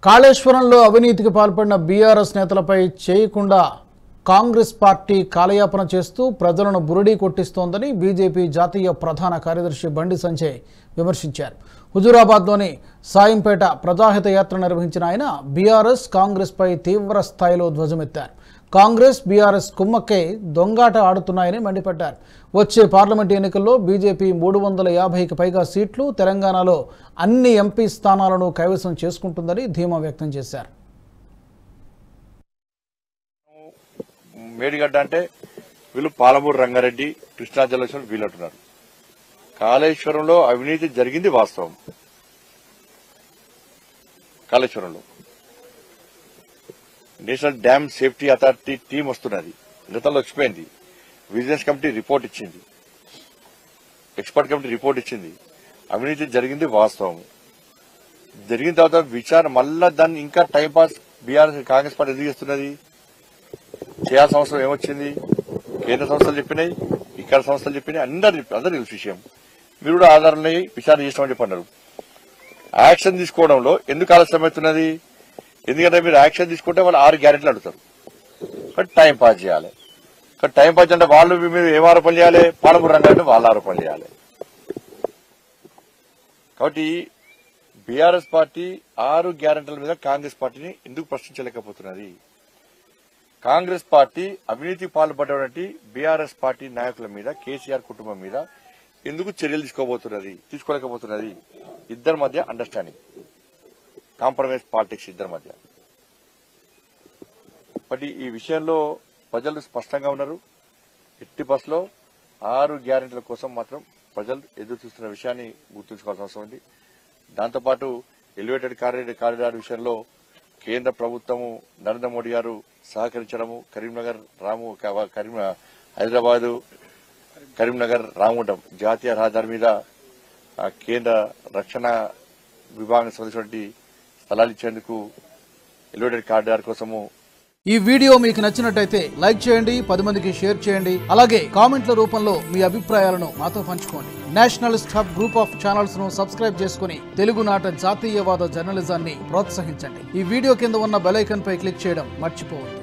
కాళేశ్వరంలో అవినీతికి పాల్పడిన బీఆర్ఎస్ నేతలపై చేయకుండా కాంగ్రెస్ పార్టీ కాలయాపన చేస్తూ ప్రజలను బురడీ కొట్టిస్తోందని బీజేపీ జాతీయ ప్రధాన కార్యదర్శి బండి సంజయ్ విమర్శించారు హుజూరాబాద్లోని సాయంపేట ప్రజాహిత యాత్ర నిర్వహించిన ఆయన బీఆర్ఎస్ కాంగ్రెస్పై తీవ్ర స్థాయిలో ధ్వజమెత్తారు కాంగ్రెస్ బీఆర్ఎస్ కుమ్మక్కై దొంగాట ఆడుతున్నాయని మండిపడ్డారు వచ్చే పార్లమెంటు ఎన్నికల్లో బీజేపీ మూడు వందల యాభైకి పైగా సీట్లు తెలంగాణలో అన్ని ఎంపీ స్థానాలను కైవసం చేసుకుంటుందని ధీమా వ్యక్తం చేశారు మేడిగడ్డ అంటే వీళ్ళు పాలమూరు రంగారెడ్డి కృష్ణా జలక్ష్మణ్ వీళ్ళు అంటున్నారు కాళేశ్వరంలో అవినీతి జరిగింది వాస్తవం కాళేశ్వరంలో national dam safety authority team వస్తున్నది గతంలో వచ్చిపోయింది విజిలెన్స్ కమిటీ రిపోర్ట్ ఇచ్చింది ఎక్స్పర్ట్ కమిటీ రిపోర్ట్ ఇచ్చింది అవినీతి జరిగింది వాస్తవం జరిగిన తర్వాత విచారణ మళ్ళా దాన్ని ఇంకా టైంపాస్ బీఆర్ఎస్ కాంగ్రెస్ పార్టీ ఎందుకు చేస్తున్నది చేయాల్సిన అవసరం ఏమొచ్చింది కేంద్ర సంస్థలు చెప్పినాయి ఇక్కడ సంస్థలు చెప్పినాయి అందరు చెప్పి- అందరు తెలుసు విషయం మీరు కూడా ఆధారాలని విచారణ చేస్తామని చెప్పి అన్నారు యాక్షన్ తీసుకోవడంలో ఎందుకు ఆలస్యం అవుతున్నది ఎందుకంటే మీరు యాక్షన్ తీసుకుంటే వాళ్ళు ఆరు గ్యారెంటీలు అడుగుతారు కానీ టైం పాస్ చేయాలి కానీ టైం పాస్ అంటే వాళ్ళు మీరు ఏం ఆరోపణ చేయాలి పాలమూరు రంగాన్ని వాళ్ళు ఆరోపణ చేయాలి కాబట్టి బీఆర్ఎస్ పార్టీ ఆరు గ్యారెంటీల మీద కాంగ్రెస్ పార్టీని ఎందుకు ప్రశ్నించలేకపోతున్నది కాంగ్రెస్ పార్టీ అవినీతి పాల్పడేటువంటి బీఆర్ఎస్ పార్టీ నాయకుల మీద కేసీఆర్ కుటుంబం మీద ఎందుకు చర్యలు తీసుకోబోతున్నది తీసుకోలేకపోతున్నది ఇద్దరి మధ్య అండర్స్టాండింగ్ కాంప్రమైజ్ పాలిటిక్స్ ఇద్దరి మధ్య బట్ ఈ విషయంలో ప్రజలు స్పష్టంగా ఉన్నారు ఎట్టి బస్సులో ఆరు గ్యారెంటీల కోసం మాత్రం ప్రజలు ఎదురు చూస్తున్న విషయాన్ని గుర్తుంచుకోవాల్సిన అవసరం ఉంది దాంతోపాటు ఎలివేటెడ్ కారిడార్ కారిడార్ విషయంలో కేంద్ర ప్రభుత్వము నరేంద్ర మోడీ గారు సహకరించడము కరీంనగర్ రాము క- కరీం హైదరాబాదు కరీంనగర్ రామగుండం జాతీయ రహదారి మీద ఆ కేంద్ర రక్షణ విభాగం సంబంధించినటువంటి స్థలాలు ఇచ్చేందుకు ఎలివేటెడ్ కారిడార్ కోసము ఈ వీడియో మీకు నచ్చినట్టయితే లైక్ చేయండి పది మందికి షేర్ చేయండి అలాగే కామెంట్ల రూపంలో మీ అభిప్రాయాలను మాతో పంచుకోండి nationalist hub group of channels ను సబ్స్క్రైబ్ చేసుకుని తెలుగునాట జాతీయవాద జర్నలిజాన్ని ప్రోత్సహించండి ఈ వీడియో కింద ఉన్న బెల్ ఐకాన్ పై క్లిక్ చేయడం మర్చిపోవద్దు